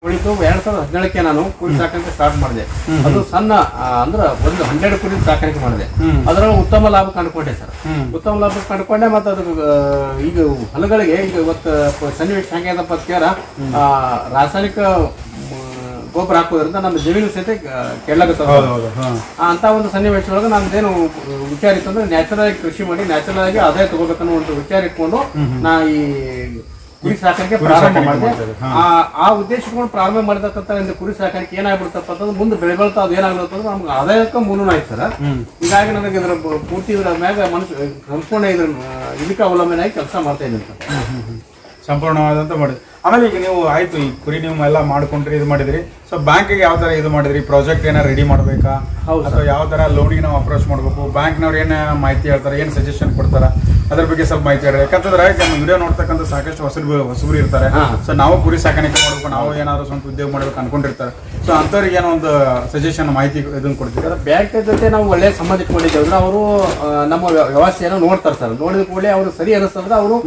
ಉಳಿತು ಎರಡ್ ಸಾವಿರದ ಹದಿನೇಳಕ್ಕೆ ನಾನು ಕುರಿ ಸಾಕಾಣಿಕೆ ಸ್ಟಾರ್ಟ್ ಮಾಡಿದೆ ಅದು ಸಣ್ಣ ಆ, ಅಂದ್ರ ಒಂದು ಹನ್ನೆರಡು ಕುರಿ ಸಾಕಾಣಿಕೆ ಮಾಡಿದೆ ಅದರೊಳಗೆ ಉತ್ತಮ ಲಾಭ ಕಂಡುಕೊಂಡೆ ಸರ್ ಉತ್ತಮ ಲಾಭ ಕಂಡುಕೊಂಡೆ ಮತ್ತೆ ಅದು ಆ, ಈಗ ಹೊಲಗಳಿಗೆ ಈಗ ಇವತ್ತು ಪ- ಸನ್ನಿವೇಶ ಹೆಂಗದಪ್ಪ ಅಂತ ಕೇಳ ಆ, ರಾಸಾಯನಿಕ ಮ್, ಗೊಬ್ಬರ ಹಾಕೋದ್ರಿಂದ ನಮ್ಮ ಜಮೀನು ಸಹಿತ ಕೆಳಗತ್ತ ಹೌದು ಹಾ ಅಂತ ಒಂದು ಸನ್ನಿವೇಶದೊಳಗೆ ನಮ್ದೇನು ವಿಚಾರ ಇತ್ತು ಅಂದ್ರೆ ನ್ಯಾಚುರಲ್ ಆಗಿ ಕೃಷಿ ಮಾಡಿ ನ್ಯಾಚುರಲ್ ಆಗಿ ಆದಾಯ ತಗೋಬೇಕನ್ನೋ ಒಂದು ವಿಚಾರ ಇಟ್ಕೊಂಡು ನಾ ಈ ಕುರಿ ಸಾಕಾಣಿಕೆ ಪ್ರಾರಂಭ ಮಾಡಿದೆ ಆ ಆ ಉದ್ದೇಶ ಇಟ್ಕೊಂಡು ಪ್ರಾರಂಭ ಮಾಡಿದಕ್ಕಂತ ಒಂದು ಕುರಿ ಸಾಕಾಣಿಕೆ ಏನಾಗ್ಬಿಡ್ತಪ್ಪ ಅಂತಂದ್ರೆ ಮುಂದೆ ಬೆಳೆ ಬೆಳ್ತಾ ಅದು ಏನಾಗ್ಲತ್ತ ಅಂದ್ರೆ ನಮ್ಗೆ ಆದಾಯಕ್ಕೆ ಮೂಲನ ಆಯ್ತು ಸರ್ ಹೀಗಾಗಿ ನನಗೆ ಇದರ ಬ- ಪೂರ್ತಿ ಇದರ ಮ್ಯಾಗ ಮನಸ್ಸು ಸಂಪೂರ್ಣ ಇದ್ರ ಆ, ಇದಕ್ಕೆ ಅವಲಂಬನೆ ಆಗಿ ಕೆಲಸ ಮಾಡ್ತಾ ಇದ್ದೀನಿ ಸರ್ ಸಂಪೂರ್ಣವಾದಂತ ಮಾಡಿದ್ರಿ ಆಮೇಲೆ ಈಗ ನೀವು ಆಯ್ತು ಈ ಕುರಿ ನೀವು ಎಲ್ಲ ಮಾಡ್ಕೊಂಡ್ರಿ ಇದು ಮಾಡಿದ್ರಿ ಸೊ ಬ್ಯಾಂಕಿಗೆ ಯಾವ ತರ ಇದು ಮಾಡಿದ್ರಿ ಪ್ರಾಜೆಕ್ಟ್ ಏನಾರ ರೆಡಿ ಮಾಡ್ಬೇಕಾ ಅಥವಾ ಯಾವ ತರ ಲೋನಿಗೆ ನಾವು ಅಪ್ರೋಚ್ ಮಾಡ್ಬೇಕು ಬ್ಯಾಂಕ್ನವ್ರು ಏನ್ ಮಾಹಿತಿ ಹೇಳ್ತಾರೆ ಏನ್ ಸಜೆಷನ್ ಕೊಡ್ತಾರ ಅದ್ರ ಬಗ್ಗೆ ಸ್ವಲ್ಪ ಮಾಹಿತಿ ಹೇಳ್ರಿ ಯಾಕಂತಂದ್ರೆ ನಮ್ಮ ವಿಡಿಯೋ ನೋಡ್ತಕ್ಕಂಥ ಸಾಕಷ್ಟು ಹೊಸಬ್ರು ಹೊಸಬ್ರು ಇರ್ತಾರೆ ಸೊ ನಾವು ಕುರಿ ಸಾಕಾಣಿಕೆ ಮಾಡ್ಬೇಕು ನಾವು ಏನಾದ್ರು ಸ್ವಂತ ಉದ್ಯೋಗ ಮಾಡ್ಬೇಕು ಅನ್ಕೊಂಡಿರ್ತಾರೆ ಸೊ ಅಂಥವ್ರಿಗೆ ಏನೋ ಒಂದು ಸಜೆಷನ್ ಮಾಹಿತಿ ಇದನ್ನ ಕೊಡ್ತೀವಿ ಬ್ಯಾಂಕ್ ಜೊತೆ ನಾವು ಒಳ್ಳೆ ಸಂಬಂಧ ಇಟ್ಕೊಂಡಿದ್ದೇವೆ ಅಂದ್ರೆ ಅವರು ನಮ್ಮ ವ್ಯ- ವ್ಯವಸ್ಥೆಯನ್ನು ನೋಡ್ತಾರೆ ಸರ್ ನೋಡಿದ ಕೂಡಲೇ ಅವರು ಸರಿ ಅನಿಸ್ತಂದ್ರೆ ಅವರು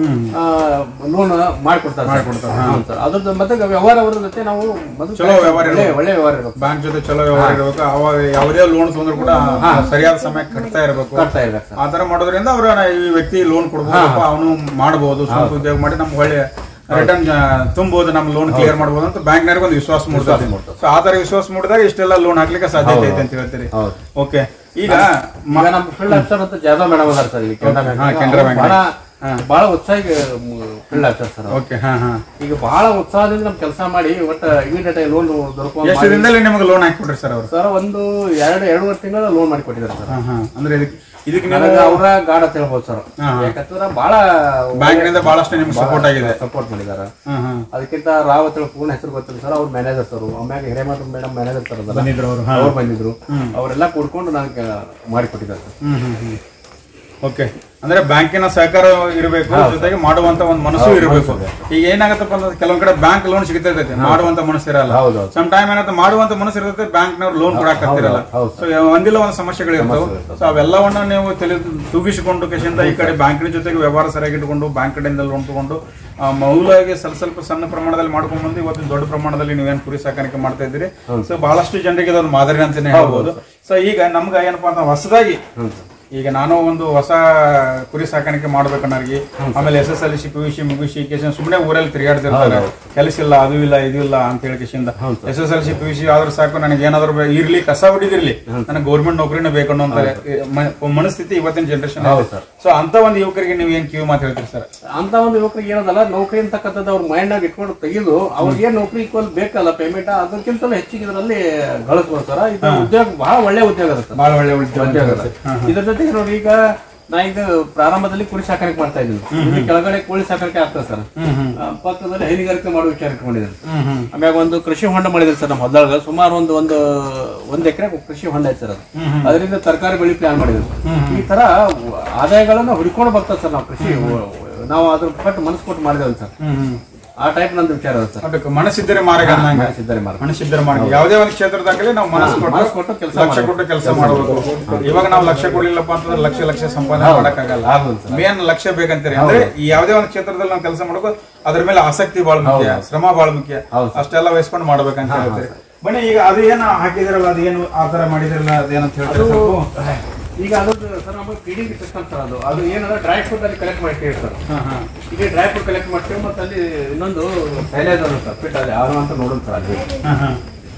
ಲೋನ್ ಮಾಡ್ಕೊಡ್ತಾರೆ ಮಾಡ್ಕೊಡ್ತಾರೆ, ಹಾ. ಹೌದು ಸರ್ ಅದ್ರ ಮತ್ತೆ ವ್ಯವಹಾರ ಅವ್ರ ಜೊತೆ ನಾವು ಮೊದಲು ಚಲೋ ವ್ಯವಹಾರ ಒಳ್ಳೆ ಒಳ್ಳೆ ವ್ಯವಹಾರ ಇರಬೇಕು ಬ್ಯಾಂಕ್ ಜೊತೆ ಚಲೋ ವ್ಯವಹಾರ ಇರಬೇಕು ಅವಾಗ ಯಾವುದೇ ಲೋನ್ ತಂದ್ರು ಕೂಡ ಸರಿಯಾದ ಸಮಯಕ್ಕೆ ಕಟ್ತಾ ಇರಬೇಕು ಕಟ್ತಾ ಇರ್ಬೇಕು ಸರ್ ಆ ತರ ಮಾಡೋದ್ರಿಂದ ಅವ್ರ ಈ ವ್ಯಕ್ತಿ ಲೋನ್ ಕೊಡ್ಬೋದು ಅವನು ಮಾಡಬಹುದು ಸ್ವಂತ ಉದ್ಯೋಗ ಮಾಡಿ ನಮ್ಗೆ ಒಳ್ಳೆ ರಿಟರ್ನ್ ತುಂಬಬಹುದು ನಮ್ ಲೋನ್ ಕ್ಲಿಯರ್ ಮಾಡಬಹುದು ಅಂತ ಬ್ಯಾಂಕ್ನವ್ರಿಗೆ ಒಂದು ವಿಶ್ವಾಸ ಮೂಡ್ತದೆ ಸೊ ಆ ತರ ವಿಶ್ವಾಸ ಮೂಡಿದಾಗ ಇಷ್ಟೆಲ್ಲ ಲೋನ್ ಹಾಕ್ಲಿಕ್ಕೆ ಸಾಧ್ಯತೆ ಐತೆ ಅಂತ ಹೇಳ್ತೀರಿ ಹೌದು ಓಕೆ ಈಗ ಈಗ ನಮ್ಮ ಫೀಲ್ಡ್ ಆಫೀಸರ್ ಅಂತ ಜಾಧವ್ ಮೇಡಮ್ ಅದಾರ ಸರ್ ಇಲ್ಲಿ ಕೆನರಾ ಬ್ಯಾಂಕ್ ಹಾ, ಕೆನರಾ ಬ್ಯಾಂಕ್. ಬಹಳ ಬಹಳ ಉತ್ಸಾಹ ಫೀಲ್ಡ್ ಆಫೀಸರ್ ಸರ್ ಅವ್ರು. ಓಕೆ ಹಾ ಹಾ ಈಗ ಬಹಳ ಉತ್ಸಾಹದಿಂದ ನಮ್ ಕೆಲಸ ಮಾಡಿ ಒಟ್ಟ ಇಮಿಡಿಯೇಟ್ ಆಗಿ ಲೋನ್ ದೊರಕುವ ಎಷ್ಟು ದಿನದಲ್ಲಿ ನಿಮಗೆ ಲೋನ್ ಹಾಕಿ ಸರ್ ಅವರು ಸರ್ ಒಂದು ಎರಡು ಎರಡೂವರೆ ತಿಂಗಳ ಲೋನ್ ಮಾಡಿ ಕೊಟ್ಟಿದ್ದಾರೆ ಸರ್ ಹಾ ಹಾ ಅಂದ್ರೆ ಇದಕ್ಕೆ ಇದಕ್ಕೆ ನೀವು ನನಗೆ ಅವರ ಗಾಢ ಅಂತ ಹೇಳ್ಬೋದು ಸರ್ ಯಾಕಂತಂದ್ರೆ ಬಹಳ ಬ್ಯಾಂಕ್ನಿಂದ ಬಹಳಷ್ಟು ನಿಮ್ಗೆ ಸಪೋರ್ಟ್ ಆಗಿದೆ ಸಪೋರ್ಟ್ ಮಾಡಿದ್ದಾರೆ ಹಾ ಹಾ ಅದಕ್ಕಿಂತ ರಾವತ್ ಹೇಳಿ ಪೂರ್ಣ ಹೆಸರು ಗೊತ್ತಿಲ್ಲ ಸರ್ ಅವ್ರ ಮ್ಯಾನೇಜರ್ ಸರ್ ಆಮ್ಯಾಗ ಹಿರೇಮಠ ಮೇಡಮ್ ಮ್ಯಾನೇಜರ್ ಸರ್ ಅದಲ್ಲ ಬಂದಿದ್ರು ಅವರು ಅವ್ರು ಬಂದಿದ್ರು ಅವರೆಲ್ಲ ಕೂಡ್ಕೊಂಡು ನನಗೆ ಮಾಡಿಕೊಟ್ಟಿದ್ದಾರೆ ಸರ್ ಹ್ಮ್ ಹ್ಮ್ ಹ್ಮ್ ಓಕೆ ಅಂದ್ರೆ ಬ್ಯಾಂಕಿನ ಸಹಕಾರ ಇರಬೇಕು ಜೊತೆಗೆ ಮಾಡುವಂತ ಒಂದು ಮನಸ್ಸು ಇರಬೇಕು ಈಗ ಏನಾಗತ್ತಪ್ಪ ಅಂದ್ರೆ ಕೆಲವೊಂದ್ ಕಡೆ ಬ್ಯಾಂಕ್ ಲೋನ್ ಸಿಗ್ತಾ ಇರ್ತೈತೆ ಮಾಡುವಂತ ಮನಸ್ಸು ಇರಲ್ಲ ಹೌದು ಸಮ್ ಟೈಮ್ ಏನಾಗುತ್ತೆ ಮಾಡುವಂತ ಮನಸ್ಸು ಇರ್ತೈತೆ ಬ್ಯಾಂಕ್ನವ್ರು ಲೋನ್ ಕೊಡಾಕತ್ತಿರಲ್ಲ ಹೌದು ಸೊ ಒಂದಿಲ್ಲ ಒಂದು ಸಮಸ್ಯೆಗಳು ಇರ್ತಾವೆ ಸೊ ಅವೆಲ್ಲವನ್ನ ನೀವು ತಲೆ ತೂಗಿಸಿಕೊಂಡು ಕೆಸಿಂದ ಈ ಕಡೆ ಬ್ಯಾಂಕಿನ ಜೊತೆಗೆ ವ್ಯವಹಾರ ಸರಿಯಾಗಿ ಇಟ್ಕೊಂಡು ಬ್ಯಾಂಕ್ ಕಡೆಯಿಂದ ಲೋನ್ ತಗೊಂಡು ಆ, ಮೌಲಾಗಿ ಸ್ವಲ್ಪ ಸ್ವಲ್ಪ ಸಣ್ಣ ಪ್ರಮಾಣದಲ್ಲಿ ಮಾಡ್ಕೊಂಡ್ ಬಂದು ಇವತ್ತು ದೊಡ್ಡ ಪ್ರಮಾಣದಲ್ಲಿ ನೀವೇನ್ ಕುರಿ ಸಾಕಾಣಿಕೆ ಮಾಡ್ತಾ ಇದ್ದೀರಿ ಸೊ ಬಹಳಷ್ಟು ಜನರಿಗೆ ಇದೊಂದು ಮಾದರಿ ಅಂತಾನೆ ಹೇಳ್ಬೋದು ಸೊ ಈಗ ನಮ್ಗೆ ಏನಪ್ಪಾ ಅಂತ ಹೊಸದಾಗಿ ಈಗ ನಾನು ಒಂದು ಹೊಸ ಕುರಿ ಸಾಕಾಣಿಕೆ ಮಾಡ್ಬೇಕನ್ನೋರಿಗೆ ಆಮೇಲೆ S S L C P U C ಮುಗಿಸಿ ಕೇಶನ್ ಸುಮ್ಮನೆ ಊರಲ್ಲಿ ತಿರುಗಾಡ್ತಿರ್ತಾರೆ ಕೆಲಸ ಇಲ್ಲ ಅದು ಇಲ್ಲ ಇದು ಇಲ್ಲ ಅಂತ ಹೇಳಿ ಕೇಶಿಂದ S S L C P U C ಆದ್ರೂ ಸಾಕು ನನಗೆ ಏನಾದ್ರು ಬೇ- ಇರ್ಲಿ ಕಸ ಹೊಡಿದಿರ್ಲಿ ನನಗೆ ಗೌರ್ಮೆಂಟ್ ನೌಕರಿನೇ ಬೇಕು ಅನ್ನೋ ಅಂತಾರೆ ಮನಸ್ಥಿತಿ ಇವತ್ತಿನ ಜನರೇಷನ್ ಸೊ ಅಂತ ಒಂದು ಯುವಕರಿಗೆ ನೀವು ಏನ್ ಕಿವಿ ಮಾತು ಹೇಳ್ತೀರಿ ಸರ್ ಅಂತ ಒಂದು ಯುವಕರಿಗೆ ಏನದಲ್ಲ ನೌಕರಿ ಅಂತಕ್ಕಂಥದ್ದು ಅವ್ರ ಮೈಂಡ್ ಆಗಿ ಇಟ್ಕೊಂಡು ತೆಗೆದು ಅವ್ರಿಗೆ ಏನ್ ನೌಕರಿ ಈಕ್ವಲ್ ಬೇಕಲ್ಲ ಪೇಮೆಂಟ್ ಅದಕ್ಕಿಂತಲೂ ಹೆಚ್ಚಿಗೆ ಇದರಲ್ಲಿ ಗಳಿಸ್ಬೋದು ಸರ್ ಇದು ಉದ್ಯೋಗ ಬಹಳ ಒಳ್ಳೆ ಉದ್ಯೋಗ ಅದ ಸರ್ ಬಹಳ ಒಳ್ಳೆ ಉದ್ಯೋಗ ಉದ್ಯೋಗ ಅದ. ಇದ್ರ ಜೊತೆಗೆ ನೋಡಿ ಈಗ ನಾ ಈಗ ಪ್ರಾರಂಭದಲ್ಲಿ ಕುರಿ ಸಾಕಾಣಿಕೆ ಮಾಡ್ತಾ ಇದ್ದೀನಿ ಇಲ್ಲಿ ಕೆಳಗಡೆ ಕೋಳಿ ಸಾಕಾಣಿಕೆ ಆಗ್ತದೆ ಸರ್ ಆ, ಪಕ್ಕದಲ್ಲಿ ಹೈನುಗಾರಿಕೆ ಮಾಡುವ ವಿಚಾರ ಇಟ್ಕೊಂಡಿದ್ದೀನಿ ಹ್ಮ್ ಹ್ಮ್ ಆಮ್ಯಾಗ ಒಂದು ಕೃಷಿ ಹೊಂಡ ಮಾಡಿದ್ರು ಸರ್ ನಮ್ಮ ಹೊಲದಾಗ ಸುಮಾರು ಒಂದು ಒಂದು ಒಂದ್ ಎಕರೆ ಕೃಷಿ ಹೊಂಡ ಐತೆ ಸರ್ ಅದು ಅದರಿಂದ ತರಕಾರಿ ಬೆಳಿ ಪ್ಲಾನ್ ಮಾಡಿದ್ರು ಈ ತರ ಆದಾಯಗಳನ್ನ ಹುಡ್ಕೊಂಡು ಬರ್ತಾರೆ ಸರ್ ನಾವು ಕೃಷಿ ನಾವು ಅದ್ರ ಪಟ್ಟು ಮನಸ್ಸು ಕೊಟ್ಟು ಮಾಡಿದೇವೆ ಸರ್ ಹ್ಮ್ ಹ್ಮ್ ಆ ಟೈಪ್ ನಂದು ವಿಚಾರ ಅದ ಸರ್ ಅದಕ್ಕೆ ಮನಸ್ಸಿದ್ದರೆ ಮಾರ್ಗ ಅನ್ನಂಗೆ ಸಿದ್ಧಾರಿ ಮಾರ್ಗ ಮನಸ್ಸಿದ್ದರೆ ಮಾರ್ಗ ಯಾವುದೇ ಒಂದು ಕ್ಷೇತ್ರದಾಗಲಿ ನಾವು ಮನಸ್ಸು ಮನಸ್ಸು ಕೊಟ್ಟು ಕೊಟ್ಟು ಕೆಲಸ ಲಕ್ಷ ಕೊಟ್ಟು ಕೆಲಸ ಮಾಡಬೇಕು ಇವಾಗ ನಾವು ಲಕ್ಷ ಕೊಡ್ಲಿಲ್ಲಪ್ಪ ಅಂತಂದ್ರೆ ಲಕ್ಷ ಲಕ್ಷ ಸಂಪಾದನೆ ಮಾಡಕ್ಕಾಗಲ್ಲ ಆಗೋದು ಸರ್ ಮೇನ್ ಲಕ್ಷ್ಯ ಬೇಕಂತೀರಿ ಅಂದ್ರೆ ಈ ಯಾವುದೇ ಒಂದು ಕ್ಷೇತ್ರದಲ್ಲಿ ನಾವು ಕೆಲಸ ಮಾಡೋದು ಅದ್ರ ಮೇಲೆ ಆಸಕ್ತಿ ಬಹಳ ಮುಖ್ಯ ಶ್ರಮ ಬಹಳ ಮುಖ್ಯ ಹೌದು ಅಷ್ಟೆಲ್ಲ ವಹಿಸ್ಕೊಂಡು ಮಾಡ್ಬೇಕಂತ ಹೇಳ್ತೀರಿ ಬನ್ನಿ ಈಗ ಅದು ಏನು ಹಾಕಿದಿರಲ್ಲ ಅದು ಏನು ಆ ತರ ಮಾಡಿದಿರಲ್ಲ ಅದೇನಂತ ಹೇಳ್ತಾರೆ ಸ್ವಲ್ಪ ಈಗ ಅದು ಸರ್ ನಮ್ಮ ಫೀಡಿಂಗ್ ಸಿಸ್ಟಮ್ ಸರ್ ಅದು ಅದು ಏನಂದ್ರೆ ಡ್ರೈ ಫುಡ್ ಅಲ್ಲಿ ಕಲೆಕ್ಟ್ ಮಾಡ್ತೀವಿ ಸರ್ ಹಾ ಹಾ ಇಲ್ಲಿ ಡ್ರೈ ಫುಡ್ ಕಲೆಕ್ಟ್ ಮಾಡ್ತೀವಿ ಮತ್ತೆ ಅಲ್ಲಿ ಇನ್ನೊಂದು ಸೈಲೇಜ್ ಅದ ಸರ್ ಫಿಟ್ ಅಲ್ಲಿ ಯಾರು ಅಂತ ನೋಡೋದು ಸರ್ ಅಲ್ಲಿ ಹಾ ಹಾ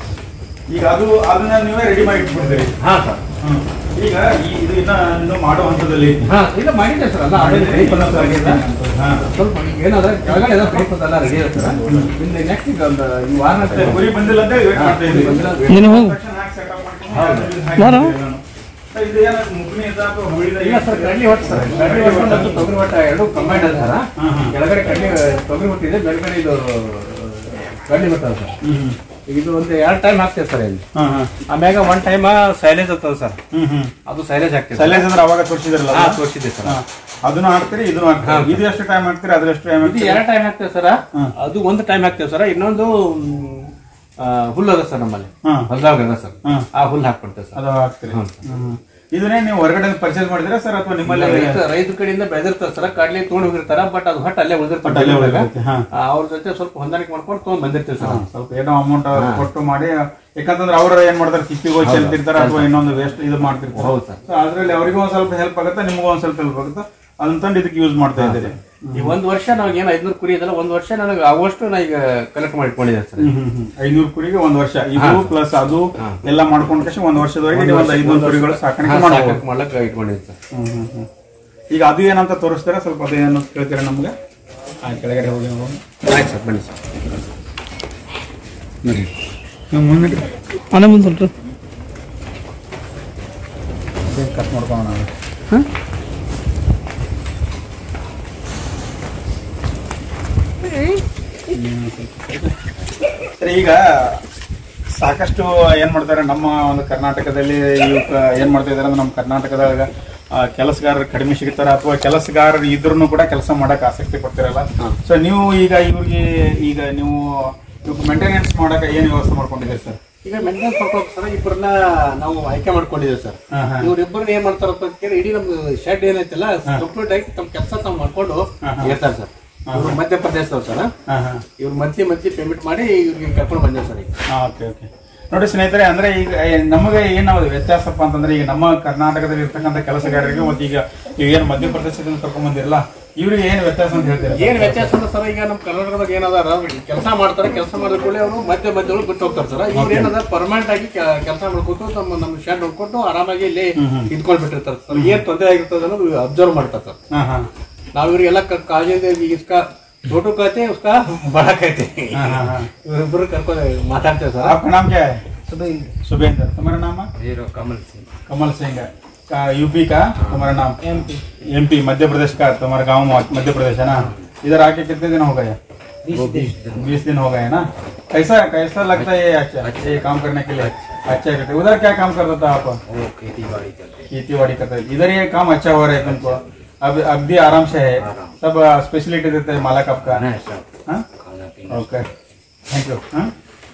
ಈಗ ಅದು ಅದನ್ನ ನೀವೇ ರೆಡಿ ಮಾಡಿ ಇಟ್ಬಿಡ್ತೀರಿ ಹಾ ಸರ್ ಹ್ಮ್. ಈಗ ಈ ಇದು ಇನ್ನ ಇನ್ನು ಮಾಡೋ ಹಂತದಲ್ಲಿ ಹಾ ಇಲ್ಲ ಮಾಡಿದ್ದೆ ಸರ್ ಅಲ್ಲ ಆಲ್ರೆಡಿ ರೆಡಿ ಪದಾರ್ಥ ಆಗಿದೆ ಹಾ. ಸ್ವಲ್ಪ ಈಗ ಏನಾದ್ರೆ ಕೆಳಗಡೆ ಎಲ್ಲ ಡ್ರೈ ಫುಡ್ ಎಲ್ಲ ರೆಡಿ ಇದೆ ಸರ್ ಇಲ್ಲಿ ನೆಕ್ಸ್ಟ್ ಈಗ ಒಂದು ಈ ವಾರ ಮತ್ತೆ ಗುರಿ ಬಂದಿಲ್ಲ ಅಂತ ವೇಟ್ ಮಾಡ್ತಾ ಇದ್ದೀವಿ ನೀನು ಹೋಗು. ತಕ್ಷಣ ಹಾಕಿ setup ಮಾಡ್ಕೊಂಡು ಇದು ಹಾಕಿದ್ದೀವಿ ನಾನು. ಸರ್, ಇದು ಏನಾದ್ರು ಮುಗ್ನಿ ಇದೆ ಅಥವಾ ಉಳಿದ ಇಲ್ಲ ಸರ್ ಕಡ್ಲಿ ಹೊಟ್ಟು ಸರ್ ಕಡ್ಲಿ ಹೊಟ್ಟು ಮತ್ತು ತೊಗರಿ ಹೊಟ್ಟ ಎರಡು ಕಂಬೈಂಡ್ ಅದ ಸರ್ ಕೆಳಗಡೆ ಕಡ್ಲಿ ತೊಗರಿ ಹೊಟ್ಟಿದೆ ಮೇಲ್ಗಡೆ ಇದು ಕಡ್ಲಿ ಹೊಟ್ಟ ಅದ ಸರ್ ಹ್ಮ್ ಹ್ಮ್. ಇದು ಒಂದು ಎರಡು ಟೈಮ್ ಹಾಕ್ತೇವೆ ಸರ್ ಇಲ್ಲಿ ಹಾ, ಹಾ. ಆಮ್ಯಾಗ ಒನ್ ಟೈಮ್ ಸೈಲೇಜ್ ಆಗ್ತದೆ ಸರ್ ಹ್ಮ್ ಹ್ಮ್ ಅದು ಸೈಲೇಜ್ ಹಾಕ್ತೇವೆ ಸೈಲೇಜ್ ಅಂದ್ರೆ ಅವಾಗ ತೋರಿಸಿದ್ರಲ್ಲ ಹಾ ತೋರಿಸಿದೆ ಸರ್ ಅದನ್ನು ಹಾಕ್ತೀರಿ ಇದನ್ನು ಹಾಕ್ತೀರಿ ಇದು ಎಷ್ಟು ಟೈಮ್ ಹಾಕ್ತೀರಿ ಅದ್ರ ಎಷ್ಟು ಟೈಮ್ ಇದು ಎರಡು ಟೈಮ್ ಹಾಕ್ತೇವೆ ಸರ್ ಅದು ಒಂದು ಟೈಮ್ ಹಾಕ್ತೇವೆ ಸರ್ ಇನ್ನೊಂದು ಮ್, ಆ, ಹುಲ್ಲು ಅದ ಸರ್ ನಮ್ಮಲ್ಲಿ ಹಾ. ಹೊಲದಾಗ ಅದ ಸರ್ ಹಾ. ಆ ಹುಲ್ಲು ಹಾಕ್ಬಿಡ್ತೇವೆ ಸರ್ ಅದು ಹಾಕ್ತೀರಿ ಹ್ಮ್. ಇದನ್ನೇ ನೀವು ಹೊರಗಡೆ ಪರ್ಚೇಸ್ ಮಾಡಿದ್ರೆ ಸರ್ ಅಥವಾ ನಿಮ್ಮಲ್ಲಿ ರೈತ ರೈತರ ಕಡೆಯಿಂದ ಬೆಳೆದಿರ್ತಾರೆ ಸರ್ ಕಡ್ಲಿ ತೊಗೊಂಡು ಹೋಗಿರ್ತಾರ ಬಟ್ ಅದು ಹೊಟ್ಟು ಅಲ್ಲೇ ಉಳಿದಿರ್ತಾರೆ ಅಲ್ಲೇ ಉಳ್ದಿರುತ್ತೆ, ಹಾ. ಅವ್ರ ಜೊತೆ ಸ್ವಲ್ಪ ಹೊಂದಾಣಿಕೆ ಮಾಡ್ಕೊಂಡು ತೊಗೊಂಡ್ ಬಂದಿರ್ತೀವಿ ಸರ್ ಸ್ವಲ್ಪ ಏನೋ ಅಮೌಂಟ್ ಕೊಟ್ಟು ಮಾಡಿ ಯಾಕಂತಂದ್ರೆ ಅವ್ರ ಏನ್ ಮಾಡ್ತಾರೆ ತಿಪ್ಪಿಗೆ ಹೋಗಿ ಚೆಲ್ತಿರ್ತಾರೆ ಅಥವಾ ಇನ್ನೊಂದು ವೇಸ್ಟ್ ಇದು ಮಾಡ್ತಿರ್ತಾರೆ ಹೌದು ಸರ್ ಸೊ ಅದ್ರಲ್ಲಿ ಅವರಿಗೂ ಒಂದ್ ಸ್ವಲ್ಪ ಹೆಲ್ಪ್ ಆಗುತ್ತೆ ನಿಮಗೂ ಒಂದ್ ಸ್ವಲ್ಪ ಹೆಲ್ಪ್ ಆಗುತ್ತೆ ಅದನ್ನ ತಂದು ಇದಕ್ಕೆ ಯೂಸ್ ಮಾಡ್ತಾ ಇದ್ದೀರಿ ಈ ಒಂದ್ ವರ್ಷ ನಾವ್ ಏನ್ ಐದ್ನೂರು ಕುರಿ ಇದಲ್ಲ ಒಂದ್ ವರ್ಷ ನನಗೆ ಆಗೋಷ್ಟು ನಾ ಈಗ ಕಲೆಕ್ಟ್ ಮಾಡಿಕೊಂಡಿದ್ದೆ ಸರ್ ಐನೂರು ಕುರಿಗೆ ಒಂದ್ ವರ್ಷ ಇದು ಪ್ಲಸ್ ಅದು ಎಲ್ಲ ಮಾಡ್ಕೊಂಡ್ ಕಷ್ಟ ಒಂದ್ ವರ್ಷದವರೆಗೆ ನೀವು ಒಂದು ಐನೂರು ಕುರಿಗಳು ಸಾಕಾಣಿಕೆ ಮಾಡಬಹುದು ಸಾಕಾಣಿಕೆ ಮಾಡ್ಲಕ್ ಇಟ್ಕೊಂಡಿದ್ದೆ ಸರ್ ಈಗ ಅದು ಏನಂತ ತೋರಿಸ್ತೀರಾ ಸ್ವಲ್ಪ ಅದು ಏನು ಕೇಳ್ತೀರಾ ನಮ್ಗೆ ಆ ಕೆಳಗಡೆ ಹೋಗಿ ನೋಡೋಣ ಆಯ್ತು ಸರ್ ಬನ್ನಿ ಸರ್ ಅಣ್ಣ ಮುಂದೆ ಸ್ವಲ್ಪ ಕಟ್ ಮಾಡ್ಕೊಳ್ಳೋಣ ಸರಿ ಈಗ ಸಾಕಷ್ಟು ಏನ್ ಮಾಡ್ತಾರೆ ನಮ್ಮ ಒಂದು ಕರ್ನಾಟಕದಲ್ಲಿ ಇವಕ್ಕೆ ಏನ್ ಮಾಡ್ತಾ ಇದಾರೆ ಅಂದ್ರೆ ನಮ್ಮ ಕರ್ನಾಟಕದಾಗ ಆ, ಕೆಲಸಗಾರರು ಕಡಿಮೆ ಸಿಗ್ತಾರ ಅಥವಾ ಕೆಲಸಗಾರರು ಇದ್ರೂ ಕೂಡ ಕೆಲಸ ಮಾಡಕ್ ಆಸಕ್ತಿ ಪಡ್ತಿರಲ್ಲ ಸೊ ನೀವು ಈಗ ಇವ್ರಿಗೆ ಈಗ ನೀವು ಇವ್ರಿಗೆ ಮೇಂಟೆನೆನ್ಸ್ ಮಾಡಕ್ ಏನ್ ವ್ಯವಸ್ಥೆ ಮಾಡ್ಕೊಂಡಿದ್ದೀರಿ ಸರ್ ಈಗ ಮೆಂಟೆನೆನ್ಸ್ ಮಾಡ್ಕೊಳಕ್ ಸರ್ ಇಬ್ಬರನ್ನ ನಾವು ಆಯ್ಕೆ ಮಾಡ್ಕೊಂಡಿದ್ದೇವೆ ಸರ್ ಹಾ, ಹಾ. ಇವ್ರಿಬ್ಬರನ್ನ ಏನ್ ಮಾಡ್ತಾರಪ್ಪ ಅಂತ ಕೇಳಿ ಇಡೀ ನಮ್ದು ಶೆಡ್ ಏನೈತಿಲ್ಲ ಕಂಪ್ಲೀಟ್ ಆಗಿ ತಮ್ಮ ಕೆಲಸ ತಾವು ಮಾಡ್ಕೊಂಡು ಇರ್ತಾರೆ ಸರ್ ಇವ್ರು ಮಧ್ಯಪ್ರದೇಶದವ್ರು ಸರ್ ಹಾ ಹಾ ಇವ್ರು ಮಂತ್ಲಿ ಮಂತ್ಲಿ ಪೇಮೆಂಟ್ ಮಾಡಿ ಇವ್ರಿಗೆ ಕರ್ಕೊಂಡು ಬಂದೇವೆ ಸರ್ ಈಗ ಓಕೆ ಓಕೆ ನೋಡಿ ಸ್ನೇಹಿತರೆ ಅಂದ್ರೆ ಈಗ ಏ, ನಮಗೆ ಏನಾದ್ರು ವ್ಯತ್ಯಾಸಪ್ಪ ಅಂತಂದ್ರೆ ಈಗ ನಮ್ಮ ಕರ್ನಾಟಕದಲ್ಲಿ ಇರ್ತಕ್ಕಂಥ ಕೆಲಸಗಾರರಿಗೆ ಮತ್ತೆ ಈಗ ಈಗ ಏನು ಮಧ್ಯಪ್ರದೇಶದಿಂದ ಕರ್ಕೊಂಡ್ ಬಂದಿರಲ್ಲ ಇವ್ರಿಗೆ ಏನು ವ್ಯತ್ಯಾಸ ಅಂತ ಹೇಳ್ತೀರಾ ಏನ್ ವ್ಯತ್ಯಾಸ ಅಂದ್ರೆ ಸರ್ ಈಗ ನಮ್ಮ ಕರ್ನಾಟಕದಾಗ ಏನದಾರ ಕೆಲಸ ಮಾಡ್ತಾರೆ ಕೆಲಸ ಮಾಡಿದ ಕೂಡಲೇ ಅವರು ಮಧ್ಯ ಮಧ್ಯಗಳು ಬಿಟ್ಟು ಹೋಗ್ತಾರೆ ಸರ್ ಇವ್ರು ಏನದ ಪರ್ಮನೆಂಟ್ ಆಗಿ ಕೆಲಸ ಮಾಡ್ಕೊತು ನಮ್ಮ ನಮ್ಮ ಶೆಡ್ ನೋಡ್ಕೊಂಡು ಆರಾಮಾಗಿ ಇಲ್ಲಿ ಇದ್ಕೊಂಡ್ ಬಿಟ್ಟಿರ್ತಾರೆ ಸರ್ ಏನ್ ತೊಂದರೆ ಆಗಿರ್ತದೆ ಅನ್ನೋದು ಅಬ್ಸರ್ವ್ ಮಾಡ್ತಾರೆ ಸರ್ ಹಾ ಹಾ ನಾವ್ ಇವ್ರಿಗೆಲ್ಲ ಕ- ಕಾಳಜಿಯಿಂದ ಇಸ್ಕ छोटू कहते हैं उसका बड़ा कहते हैं हाँ, हाँ, हाँ। ಇವ್ರಿಬ್ರು ಕರ್ಕೊಂಡು ಮಾತಾಡ್ತೇವೆ ಸರ್ आपका नाम क्या है सुबेंद्र तुम्हारा नाम है ಹೀರೋ ಕಮಲ್ ಸಿಂಗ್ कमल सिंह का यूपी का तुम्हारा नाम एमपी एमपी मध्य प्रदेश का तुम्हारा गांव मध्य प्रदेश है ना इधर आके कितने दिन हो गए बीस दिन हो गए ना कैसा कैसा लगता है ये अच्छा ये काम करने के लिए अच्छा करते उधर क्या काम करता था आप वो खेती बाड़ी करते खेती बाड़ी करते हैं इधर ये काम अच्छा हो रहा है तुमको अब अब भी आराम से है सब स्पेशलिटी देते हैं मालक आपका हैं सब हाँ खाना पीना ಓಕೆ ಥ್ಯಾಂಕ್ ಯು ಹಾಂ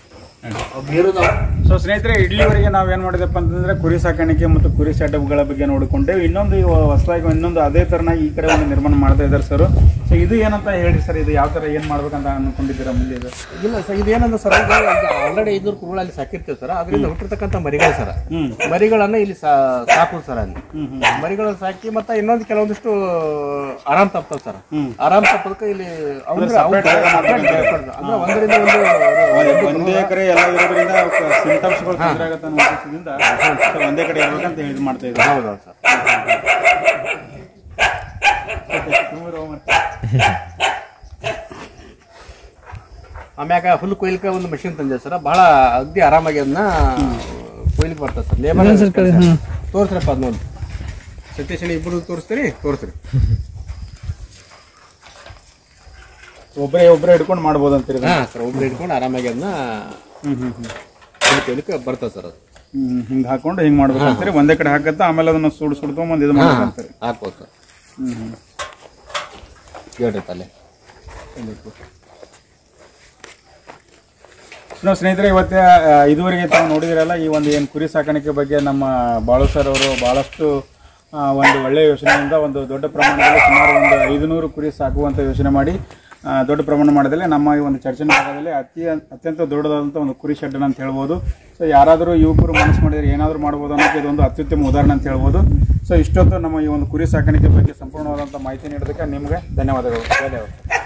ಬೇರು ಸೊ ಸ್ನೇಹಿತರೆ ಇಡ್ಲಿವರೆಗೆ ನಾವು ಏನು ಮಾಡಿದಪ್ಪ ಅಂತಂದ್ರೆ ಕುರಿ ಸಾಕಾಣಿಕೆ ಮತ್ತು ಕುರಿ ಸೆಟಪ್ಗಳ ಬಗ್ಗೆ ನೋಡಿಕೊಂಡೇವೆ ಇನ್ನೊಂದು ಇವ ಹೊಸದಾಗಿ ಇನ್ನೊಂದು ಅದೇ ತರನಾಗಿ ಈ ಕಡೆ ಒಂದು ನಿರ್ಮಾಣ ಮಾಡ್ತಾ ಇದ್ದಾರೆ ಸರ್ ಸೊ ಇದು ಏನಂತ ಹೇಳಿ ಸರ್ ಇದು ಯಾವ ತರ ಏನು ಮಾಡ್ಬೇಕಂತ ಅನ್ಕೊಂಡಿದ್ದೀರಾ ಮುಂದೆ ಇದು ಇಲ್ಲ ಸರ್ ಇದೇನಂದ್ರೆ ಸರ್ ಆಲ್ರೆಡಿ ಐದ್ನೂರು ಕುರುಗಳಲ್ಲಿ ಸಾಕಿರ್ತೀವಿ ಸರ್ ಅದರಿಂದ ಹುಟ್ಟಿರ್ತಕ್ಕಂಥ ಮರಿಗಳು ಸರ್ ಹ್ಮ್ ಮರಿಗಳನ್ನ ಇಲ್ಲಿ ಸಾ- ಸಾಕು ಸರ್ ಅಲ್ಲಿ ಹ್ಮ್ ಹ್ಮ್ ಮರಿಗಳನ್ನ ಸಾಕಿ ಮತ್ತೆ ಇನ್ನೊಂದು ಕೆಲವೊಂದಿಷ್ಟು ಆರಾಮ್ ತಪ್ತಾವ ಸರ್ ಹ್ಮ್. ಆರಾಮ್ ತಪ್ಪದಕ್ಕೆ ಇಲ್ಲಿ ಅವ್ರು- separate ಅವ್ರು- ಆಗಿ ಮಾಡ್ಬೇಕು. ಅಂದ್ರೆ ಒಂದರಿಂದ ಒಂದು ಒಂದೇ ಕಡೆ ಎಲ್ಲ ಇರೋದ್ರಿಂದ ಸಿಂಟಮ್ಸ್ಗಳು ತೊಂದರೆ ಆಗುತ್ತೆ ಅನ್ನೋ ಉದ್ದೇಶದಿಂದ so ಒಂದೇ ಕಡೆ ಇರ್ಬೇಕಂತ ಹೇಳಿ ಮಾಡ್ತಾ ಇದ್ದಾರೆ ಹೌದೌದು ಸರ್ ಆಮ್ಯಾಗ ಹುಲ್ಲು ಕೊಯ್ಲಿಕ್ಕೆ ಒಂದು ಮಷಿನ್ ತಂದೆ ಸರ್ ಬಹಳ ಅಗ್ದಿ ಆರಾಮಾಗಿ ಅದನ್ನ ಕೊಯ್ಲಿಕ್ಕೆ ಬರ್ತದೆ ಸರ್ ಲೇಬರ್ ತೋರಿಸ್ರಪ್ಪ ಅದ್ ನೋಡಿ ಸತೀಶ್ ಅಣ್ಣ ಇಬ್ಬರು ತೋರಿಸ್ತೀರಿ ತೋರಿಸ್ರಿ ಒಬ್ಬರೇ ಒಬ್ಬರೇ ಹಿಡ್ಕೊಂಡು ಮಾಡ್ಬೋದು ಅಂತೀರಿ ಹಾ ಸರ್ ಒಬ್ರು ಹಿಡ್ಕೊಂಡು ಆರಾಮಾಗಿ ಅದನ್ನ ಹ್ಮ್ ಹ್ಮ್ ಹ್ಮ್ ಹುಲ್ಲು ಕೊಯ್ಲಿಕ್ಕೆ ಬರ್ತದೆ ಸರ್ ಅದು ಹ್ಮ್ ಹಿಂಗ್ ಹಾಕೊಂಡು ಹಿಂಗ್ ಮಾಡ್ಬೇಕು ಅಂತೀರಿ ಒಂದೇ ಕಡೆ ಹಾಕತ್ತ ಆಮೇಲೆ ಅದನ್ನ ಸುಡ್ ಸುಡ್ಕೊಂಡ್ ಇದು ಮಾಡ್ಬೇಕು ಅಂತೀರಿ ಹಾಕ್ಬೋದು ಸರ್ ಹ್ಮ್ ಹ್ಮ್ ಹೇಳ್ರಿ ತಲೆ ನಾವು ಸ್ನೇಹಿತರೆ ಇವತ್ತೇ ಆ, ಇದುವರೆಗೆ ತಾವು ನೋಡಿದಿರಲ್ಲ ಈ ಒಂದು ಏನು ಕುರಿ ಸಾಕಾಣಿಕೆ ಬಗ್ಗೆ ನಮ್ಮ ಬಾಳು ಸರ್ ಅವರು ಬಹಳಷ್ಟು ಆ, ಒಂದು ಒಳ್ಳೆಯ ಯೋಜನೆಯಿಂದ ಒಂದು ದೊಡ್ಡ ಪ್ರಮಾಣದಲ್ಲಿ ಸುಮಾರು ಒಂದು ಐದುನೂರು ಕುರಿ ಸಾಕುವಂಥ ಯೋಜನೆ ಮಾಡಿ ಆ, ದೊಡ್ಡ ಪ್ರಮಾಣ ಮಾಡದಲ್ಲಿ ನಮ್ಮ ಈ ಒಂದು ಚರ್ಚೆ ಭಾಗದಲ್ಲಿ ಅತಿ ಅತ್ಯಂತ ದೊಡ್ಡದಾದಂಥ ಒಂದು ಕುರಿ ಶೆಡ್ ಅಂತ ಹೇಳ್ಬೋದು ಸೊ ಯಾರಾದರೂ ಯುವಕರು ಮನಸ್ಸು ಮಾಡಿದರೆ ಏನಾದರೂ ಮಾಡ್ಬೋದು ಅನ್ನೋಕ್ಕೆ ಇದೊಂದು ಅತ್ಯುತ್ತಮ ಉದಾಹರಣೆ ಅಂತ ಹೇಳ್ಬೋದು ಸೊ ಇಷ್ಟೊತ್ತು ನಮ್ಮ ಈ ಒಂದು ಕುರಿ ಸಾಕಾಣಿಕೆ ಬಗ್ಗೆ ಸಂಪೂರ್ಣವಾದಂಥ ಮಾಹಿತಿ ನೀಡೋದಕ್ಕೆ ನಿಮಗೆ ಧನ್ಯವಾದಗಳು ಧನ್ಯವಾದ